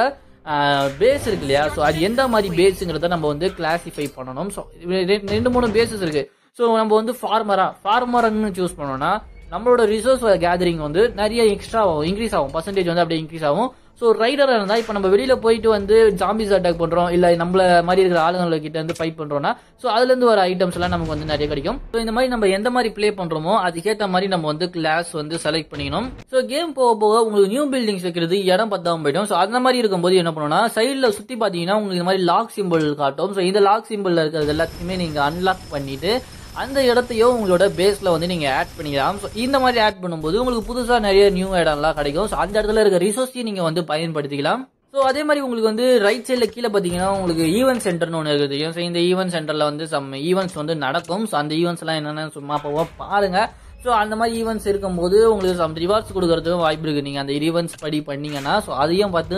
பேஸ் இருக்கு இல்லையா ஸோ அது எந்த மாதிரி பேஸுங்கிறத நம்ம வந்து கிளாசிஃபை பண்ணணும் ஸோ ரெண்டு மூணு பேசஸ் இருக்கு ஸோ நம்ம வந்து ஃபார்மரா ஃபார்மர்னு சூஸ் பண்ணோம்னா நம்மளோட ரிசோர்ஸ் கேதரிங் வந்து நிறைய எக்ஸ்ட்ரா ஆகும் இன்க்ரீஸ் ஆகும் பர்சன்டேஜ் வந்து அப்படியே இன்க்ரீஸ் ஆகும் ஸோ ரைடராக இருந்தால் இப்போ நம்ம வெளியில போயிட்டு வந்து ஜாம்பிஸ் அட்டாக் பண்றோம் இல்லை நம்மள மாதிரி இருக்கிற ஆளுங்களை கிட்ட வந்து ஃபைட் பண்றோம்னா ஸோ அதுல இருந்து வர ஐட்டம்ஸ் எல்லாம் நமக்கு வந்து நிறைய கிடைக்கும் ஸோ இந்த மாதிரி நம்ம எந்த மாதிரி ப்ளே பண்றோமோ அதுக்கேற்ற மாதிரி நம்ம வந்து கிளாஸ் வந்து செலக்ட் பண்ணிக்கணும் ஸோ கேம் போக போக உங்களுக்கு நியூ பில்டிங்ஸ் வைக்கிறது இடம் பத்தாம போயிடும் ஸோ அந்த மாதிரி இருக்கும்போது என்ன பண்ணணும்னா சைடில் சுத்தி பார்த்தீங்கன்னா உங்களுக்கு இந்த மாதிரி லாக் சிம்பிள் காட்டும் ஸோ இந்த லாக் சிம்பிள் இருக்கிறது எல்லாத்தையுமே நீங்க அன்லாக் பண்ணிட்டு அந்த இடத்தையும் உங்களோட பேஸ்ல வந்து நீங்க ஆட் பண்ணிக்கலாம் ஸோ இந்த மாதிரி ஆட் பண்ணும்போது உங்களுக்கு புதுசா நிறைய நியூ இடம்லாம் கிடைக்கும் ஸோ அந்த இடத்துல இருக்க ரிசோர்ஸையும் நீங்க வந்து பயன்படுத்திக்கலாம் ஸோ அதே மாதிரி உங்களுக்கு வந்து ரைட் சைடில் கீழே பார்த்தீங்கன்னா உங்களுக்கு ஈவென்ட் சென்டர்னு ஒன்று இருக்குது தெரியும் ஸோ இந்த ஈவென்ட் சென்டரில் வந்து சம் ஈவெண்ட்ஸ் வந்து நடக்கும் ஸோ அந்த ஈவெண்ட்ஸ்லாம் என்னென்னு சும்மா போவா பாருங்க ஸோ அந்த மாதிரி ஈவெண்ட்ஸ் இருக்கும்போது உங்களுக்கு சம் ரிவார்ட்ஸ் கொடுக்கறதுக்கும் வாய்ப்பு இருக்கு நீங்கள் அந்த ஈவெண்ட்ஸ் படி பண்ணீங்கன்னா ஸோ அதையும் பார்த்து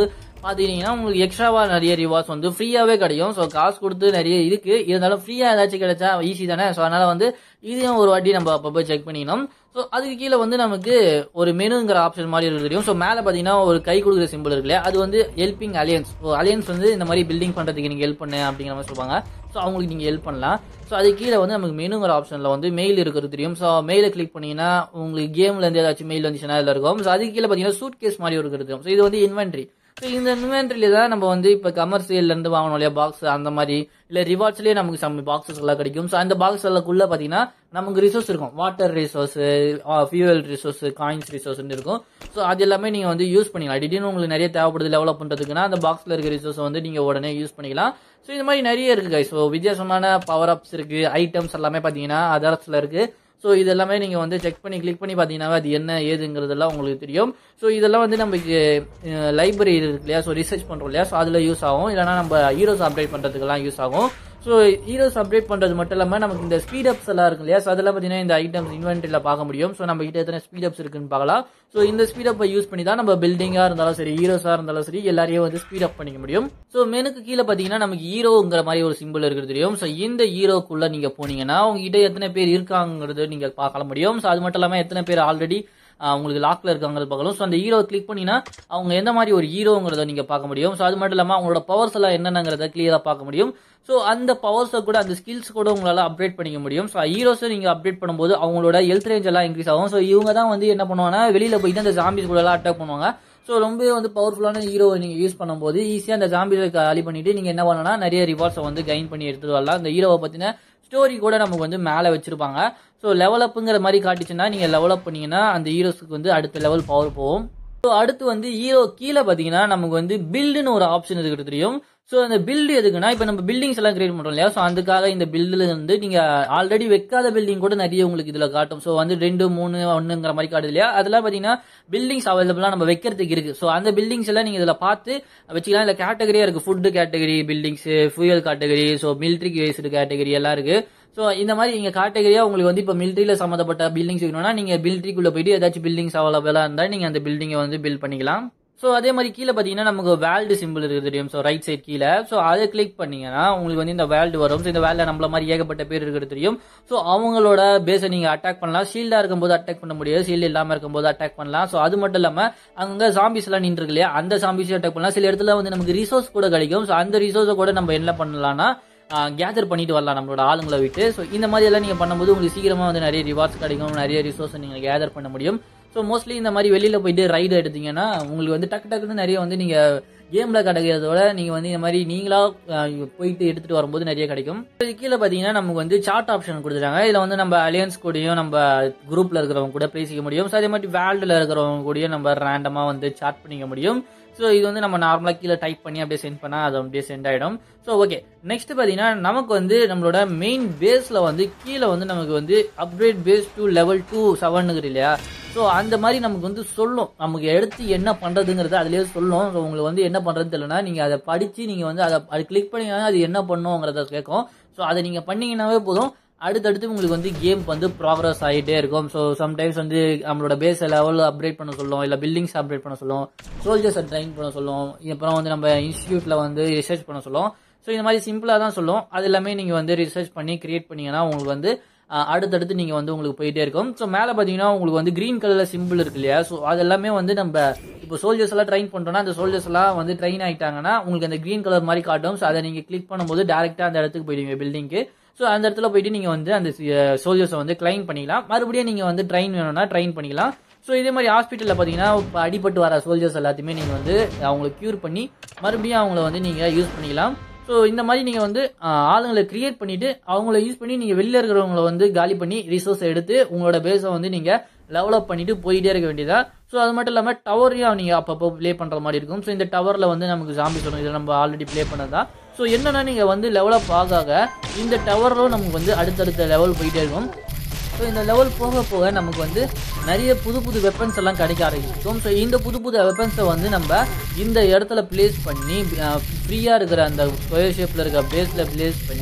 பாத்தீங்கன்னா உங்களுக்கு எக்ஸ்ட்ராவா நிறைய ரிவார்ட்ஸ் வந்து ஃப்ரீயாவே கிடைக்கும் ஸோ காசு கொடுத்து நிறைய இருக்கு இருந்தாலும் ஃப்ரீயா ஏதாச்சும் கிடைச்சா ஈஸி தானே ஸோ அதனால வந்து இதையும் ஒரு வாட்டி நம்ம அப்பப்போ செக் பண்ணிக்கணும் ஸோ அதுக்கு கீழே வந்து நமக்கு ஒரு மெனுங்கிற ஆப்ஷன் மாதிரி இருக்கு தெரியும் ஸோ மேலே பார்த்தீங்கன்னா ஒரு கை கொடுக்குற சிம்பிள் இருக்கு இல்லையா அது வந்து ஹெல்பிங் அலியன்ஸ் ஸோ அலியன்ஸ் வந்து இந்த மாதிரி பில்டிங் பண்ணுறதுக்கு நீங்கள் ஹெல்ப் பண்ணு அப்படிங்கிற மாதிரி சொல்லுவாங்க ஸோ அவங்களுக்கு நீங்கள் ஹெல்ப் பண்ணலாம் ஸோ அது கீழே வந்து நமக்கு மெனுங்கிற ஆப்ஷனில் வந்து மெயில் இருக்கிறது தெரியும் ஸோ மெயிலை கிளிக் பண்ணீங்கன்னா உங்களுக்கு கேம்ல இருந்து ஏதாச்சும் மெயில் வந்துச்சுன்னா அதில் இருக்கும் ஸோ அதுக்கு கீழே பார்த்தீங்கன்னா சூட் கேஸ் மாதிரி ஒரு தெரியும் ஸோ இது வந்து இன்வென்ட்ரி ஸோ இந்த இன்வென்ட்ரியில தான் நம்ம வந்து இப்போ கமர்ஷியல்ல இருந்து வாங்கணும் இல்லையா பாக்ஸ் அந்த மாதிரி இல்ல ரிவார்ட்ஸ்லயே நமக்கு சம் பாக்ஸஸ் எல்லாம் கிடைக்கும் ஸோ அந்த பாக்ஸ் எல்லாக்குள்ள பாத்தீங்கன்னா நமக்கு ரிசோர்ஸ் இருக்கும் water resource fuel resource coins resource இருக்கும் ஸோ அது எல்லாமே நீங்க வந்து யூஸ் பண்ணிக்கலாம் திடீர்னு உங்களுக்கு நிறைய தேவைப்படுது டெவலப் பண்றதுக்குன்னா அந்த பாக்ஸ்ல இருக்க ரிசோர்ஸ் வந்து நீங்க உடனே யூஸ் பண்ணிக்கலாம் ஸோ இந்த மாதிரி நிறைய இருக்கு guys. ஸோ வித்தியாசமான பவர் அப்ஸ் இருக்கு ஐட்டம்ஸ் எல்லாமே பாத்தீங்கன்னா அதர்ஸ்ல இருக்கு ஸோ இது எல்லாமே நீங்கள் வந்து செக் பண்ணி கிளிக் பண்ணி பார்த்தீங்கன்னா அது என்ன ஏதுங்கிறதெல்லாம் உங்களுக்கு தெரியும் ஸோ இதெல்லாம் வந்து நமக்கு லைப்ரரி இருக்கு இல்லையா ஸோ ரிசர்ச் பண்ணுறோம் இல்லையா ஸோ அதில் யூஸ் ஆகும் இல்லைனா நம்ம ஹீரோஸ் அப்டேட் பண்ணுறதுக்கெல்லாம் யூஸ் ஆகும் ஸோ ஹீரோஸ் அப்டேட் பண்ணுறது மட்டும் இல்லாமல் நமக்கு இந்த ஸ்பீட் அப்ஸ் எல்லாம் இருக்கு இல்லையா ஸோ அதெல்லாம் பார்த்தீங்கன்னா இந்த ஐட்டம்ஸ் இன்வென்ட்ரியில் பார்க்க முடியும் ஸோ நம்ம கிட்ட எத்தனை ஸ்பீட் அப்ஸ் இருக்குன்னு பார்க்கலாம் ஸோ இந்த ஸ்பீட் அப்பை யூஸ் பண்ணி தான் நம்ம பில்டிங்காக இருந்தாலும் சரி ஹீரோஸாக இருந்தாலும் சரி எல்லாரையும் வந்து ஸ்பீட் அப் பண்ணிக்க முடியும் ஸோ மெனுக்கு கீழே பார்த்தீங்கன்னா நமக்கு ஹீரோங்கிற மாதிரி ஒரு சிம்பிள் இருக்கிறது தெரியும் ஸோ இந்த ஹீரோக்குள்ள நீங்க போனீங்கன்னா உங்ககிட்ட எத்தனை பேர் இருக்காங்கிறது நீங்க பார்க்க முடியும் ஸோ அது மட்டும் இல்லாமல் எத்தனை பேர் ஆல்ரெடி உங்களுக்கு லாக்ல இருக்காங்கிறது பார்க்கலாம் ஸோ அந்த ஹீரோ கிளிக் பண்ணினா அவங்க எந்த மாதிரி ஒரு ஹீரோங்கிறத நீங்க பார்க்க முடியும் ஸோ அது மட்டும் இல்லாமல் அவங்களோட பவர்ஸ் எல்லாம் என்னென்னங்கிறத கிளியரா பார்க்க முடியும் ஸோ அந்த பவர்ஸை கூட அந்த ஸ்கில்ஸ் கூட உங்களால அப்டேட் பண்ணிக்க முடியும் ஸோ ஹீரோஸை நீங்க அப்டேட் பண்ணும்போது அவங்களோட ஹெல்த் ரேஞ்ச் எல்லாம் இன்க்ரீஸ் ஆகும் ஸோ இவங்க தான் வந்து என்ன பண்ணுவாங்கன்னா வெளியில போயிட்டு அந்த ஜாம்பிஸ் கூட எல்லாம் அட்டாக் பண்ணுவாங்க ஸோ ரொம்ப வந்து பவர்ஃபுல்லான ஹீரோ நீங்க யூஸ் பண்ணும்போது ஈஸியாக அந்த ஜாம்பிஸை காலி பண்ணிட்டு நீங்க என்ன பண்ணலாம் நிறைய ரிவார்ட்ஸை வந்து கெயின் பண்ணி எடுத்துட்டு வரலாம் அந்த ஹீரோவை பத்தின ஸ்டோரி கூட நமக்கு வந்து மேலே வச்சிருப்பாங்க ஸோ லெவல் அப்புங்கிற மாதிரி காட்டுச்சுன்னா நீங்க லெவல் அப் பண்ணீங்கன்னா அந்த ஹீரோஸ்க்கு வந்து அடுத்த லெவல் பவர் போகும் ஸோ அடுத்து வந்து ஹீரோ கீழே பார்த்தீங்கன்னா நமக்கு வந்து பில்டுன்னு ஒரு ஆப்ஷன் இருக்கிறது தெரியும் ஸோ அந்த பில்டு எதுக்குன்னா இப்போ நம்ம பில்டிங்ஸ் எல்லாம் கிரியேட் பண்றோம் இல்லையா ஸோ அதுக்காக இந்த பில்டில் வந்து நீங்க ஆல்ரெடி வைக்காத பில்டிங் கூட நிறைய உங்களுக்கு இதுல காட்டும் ஸோ வந்து ரெண்டு மூணு ஒன்னுங்கிற மாதிரி காட்டுது இல்லையா அதெல்லாம் பார்த்தீங்கன்னா பில்டிங்ஸ் அவைலபிளா நம்ம வைக்கிறதுக்கு இருக்கு ஸோ அந்த பில்டிங்ஸ் எல்லாம் நீங்க இதுல பார்த்து வச்சுக்கலாம் இல்ல கேட்டகரியா இருக்கு food category buildings fuel category so military based category எல்லாம் இருக்கு ஸோ இந்த மாதிரி நீங்க கேட்டகரியா உங்களுக்கு வந்து இப்போ மிலிட்ரியில சம்மந்தப்பட்ட பில்டிங்ஸ் வைக்கணும்னா நீங்க மிலிட்ரிக்குள்ள போயிட்டு ஏதாச்சும் பில்டிங்ஸ் அவைலபிளா இருந்தா நீங்க அந்த பில்டிங்கை வந்து பில்ட் பண்ணிக்கலாம் ஸோ அதே மாதிரி கீழே பார்த்தீங்கன்னா நமக்கு வேல்டு சிம்பிள் இருக்குது தெரியும் ஸோ ரைட் சைட் கீழே ஸோ அதை கிளிக் பண்ணீங்கன்னா உங்களுக்கு வந்து இந்த வேல்டு வரும் ஸோ இந்த வேல்ட நம்மள மாதிரி ஏகப்பட்ட பேர் இருக்கிறது தெரியும் ஸோ அவங்களோட பேஸை நீங்க அட்டாக் பண்ணலாம் ஷீல்டா இருக்கும்போது அட்டாக் பண்ண முடியாது ஷீல்டு இல்லாம இருக்கும்போது அட்டாக் பண்ணலாம் ஸோ அது மட்டும் இல்லாம அங்க ஜாம்பிஸ் எல்லாம் நின்று இல்லையா அந்த ஜாம்பிஸையும் அட்டாக் பண்ணலாம் சில இடத்துல வந்து நமக்கு ரிசோர்ஸ் கூட கிடைக்கும் ஸோ அந்த ரிசோர்ஸை கூட நம்ம என்ன பண்ணலாம்னா கேதர் பண்ணிட்டு வரலாம் நம்மளோட ஆளுங்களை விட்டு ஸோ இந்த மாதிரி எல்லாம் நீங்க பண்ணும்போது உங்களுக்கு சீக்கிரமா வந்து நிறைய ரிவார்ட்ஸ் கிடைக்கும் நிறைய ரிசோர்ஸ் நீங்க கேதர் பண்ண முடியும் ஸோ மோஸ்ட்லி இந்த மாதிரி வெளியில போயிட்டு ரைடு எடுத்தீங்கன்னா உங்களுக்கு வந்து டக்கு டக்குன்னு நிறைய வந்து நீங்க கேம்ல கிடைக்கிறதோட நீங்க வந்து இந்த மாதிரி நீங்களா அஹ், போயிட்டு எடுத்துட்டு வரும்போது நிறைய கிடைக்கும் இது கீழே பாத்தீங்கன்னா நமக்கு வந்து சார்ட் ஆப்ஷன் கொடுத்துட்டாங்க இதுல வந்து நம்ம அலியன்ஸ் கூடயும் நம்ம குரூப்ல இருக்கிறவங்க கூட பேசிக்க முடியும் ஸோ அதே மாதிரி வேர்ல்டுல இருக்கிறவங்க கூடயும் நம்ம ரேண்டமா வந்து சாட் பண்ணிக்க முடியும் ஸோ இது வந்து நம்ம நார்மலாக கீழே டைப் பண்ணி அப்படியே சென்ட் பண்ணால் அது அப்படியே சென்ட் ஆகிடும் ஸோ ஓகே நெக்ஸ்ட் பார்த்தீங்கன்னா நமக்கு வந்து நம்மளோட மெயின் பேஸில் வந்து கீழே வந்து நமக்கு வந்து upgrade base to level two செவனுங்கிறது இல்லையா ஸோ அந்த மாதிரி நமக்கு வந்து சொல்லும் நமக்கு எடுத்து என்ன பண்ணுறதுங்கிறது அதுலேயே சொல்லும் ஸோ உங்களுக்கு வந்து என்ன பண்ணுறதுன்னு தெரியலனா நீங்கள் அதை படித்து நீங்கள் வந்து அதை அது கிளிக் பண்ணீங்கன்னா அது என்ன பண்ணுங்கிறத கேட்கும் ஸோ அதை நீங்கள் பண்ணீங்கன்னாவே போதும் அடுத்தடுத்து உங்களுக்கு வந்து கேம் வந்து ப்ராக்ரஸ் ஆகிட்டே இருக்கும் ஸோ சம்டைம்ஸ் வந்து நம்மளோட பேஸ் லெவல் அப்கிரேட் பண்ண சொல்லும் இல்லை பில்டிங்ஸ் அப்கிரேட் பண்ண சொல்லும் சோல்ஜர்ஸை ட்ரைன் பண்ண சொல்லும் அப்புறம் வந்து நம்ம இன்ஸ்டியூட்டில் வந்து ரிசர்ச் பண்ண சொல்லும் ஸோ இந்த மாதிரி சிம்பிளாக தான் சொல்லும் அது எல்லாமே நீங்கள் வந்து ரிசர்ச் பண்ணி கிரியேட் பண்ணீங்கன்னா உங்களுக்கு வந்து அஹ், அடுத்தடுத்து நீங்கள் வந்து உங்களுக்கு போயிட்டே இருக்கும் ஸோ மேலே பார்த்தீங்கன்னா உங்களுக்கு வந்து க்ரீன் கலரில் சிம்பிள் இருக்கு இல்லையா ஸோ அது எல்லாமே வந்து நம்ம இப்போ சோல்ஜர்ஸ் எல்லாம் ட்ரைன் பண்ணுறோம்னா அந்த சோல்ஜர்ஸ் எல்லாம் வந்து ட்ரெயின் ஆயிட்டாங்கன்னா உங்களுக்கு அந்த க்ரீன் கலர் மாதிரி காட்டும் ஸோ அதை நீங்கள் கிளிக் பண்ணும்போது டேரெக்டாக அந்த இடத்துக்கு போயிடுவீங்க பில்டிங்க்கு ஸோ அந்த இடத்துல போயிட்டு நீங்கள் வந்து அந்த சோல்ஜர்ஸை வந்து கிளைம் பண்ணிக்கலாம் மறுபடியும் நீங்கள் வந்து ட்ரெயின் வேணும்னா ட்ரெயின் பண்ணிக்கலாம் ஸோ இதே மாதிரி ஹாஸ்பிட்டலில் பார்த்தீங்கன்னா இப்போ அடிபட்டு வர சோல்ஜர்ஸ் எல்லாத்தையுமே நீங்கள் வந்து அவங்கள க்யூர் பண்ணி மறுபடியும் அவங்கள வந்து நீங்கள் யூஸ் பண்ணிக்கலாம் ஸோ இந்த மாதிரி நீங்கள் வந்து ஆஹ், ஆளுங்களை கிரியேட் பண்ணிட்டு அவங்கள யூஸ் பண்ணி நீங்கள் வெளில இருக்கிறவங்கள வந்து காலி பண்ணி ரிசோர்ஸ் எடுத்து உங்களோட பேஸை வந்து நீங்கள் லெவலப் பண்ணிட்டு போயிட்டே இருக்க வேண்டியதா ஸோ அது மட்டும் இல்லாமல் டவரையும் நீங்கள் அப்பப்போ ப்ளே பண்ணுற மாதிரி இருக்கும் ஸோ இந்த டவரில் வந்து நமக்கு ஜாம்பி சொல்லணும் இதில் நம்ம ஆல்ரெடி ப்ளே பண்ணதா ஸோ என்னன்னா நீங்கள் வந்து லெவலப் ஆக ஆக இந்த டவரில் நமக்கு வந்து அடுத்தடுத்த லெவல் போயிட்டே இருக்கும் ஸோ இந்த லெவல் போக போக நமக்கு வந்து நிறைய புது புது வெப்பன்ஸ் எல்லாம் கிடைக்க ஆரம்பிக்கும் ஸோ இந்த புது புது வெப்பன்ஸை வந்து நம்ம இந்த இடத்துல பிளேஸ் பண்ணி ஃப்ரீயாக இருக்கிற அந்த ஸ்கொயர் ஷேப்பில் இருக்க பேஸில் பிளேஸ் பண்ணி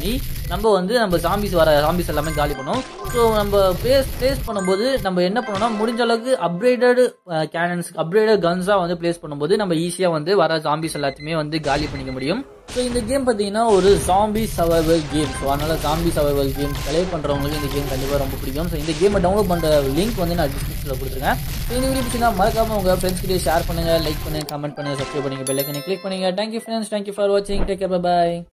நம்ம வந்து நம்ம ஜாம்பிஸ் வர ஜாம்பிஸ் எல்லாமே காலி பண்ணுவோம் ஸோ நம்ம பிளேஸ் பிளேஸ் பண்ணும்போது நம்ம என்ன பண்ணோம்னா முடிஞ்ச அளவுக்கு அப்கிரேடட் கேனன்ஸ் அப்கிரேடட் கன்ஸாக வந்து பிளேஸ் பண்ணும்போது நம்ம ஈஸியாக வந்து வர ஜாம்பிஸ் எல்லாத்தையுமே வந்து காலி பண்ணிக்க முடியும் ஸோ இந்த கேம் பார்த்தீங்கன்னா ஒரு ஜாம்பி சர்வைவல் கேம் ஸோ அதனால ஜாம்பி சர்வைவல் கேம் ப்ளே பண்ணுறவங்களுக்கு இந்த கேம் கண்டிப்பாக ரொம்ப பிடிக்கும் ஸோ இந்த கேமை டவுன்லோட் பண்ணுற லிங்க் வந்து நான் டிஸ்கிரிப்ஷனில் கொடுத்துருக்கேன் ஸோ இந்த வீடியோ பிடிச்சிருந்தா மறக்காம உங்கள் ஃப்ரெண்ட்ஸ் கிட்டே ஷேர் பண்ணுங்க லைக் பண்ணுங்க கமெண்ட் பண்ணுங்க சப்ஸ்கிரைப் பண்ணுங்க பெல்லைக்கனை கிளிக் பண்ணுங்க தேங்க்யூ ஃப்ரெண்ட்ஸ் தேங்க்யூ ஃபார் வாட்சிங் டேக் கேர் பை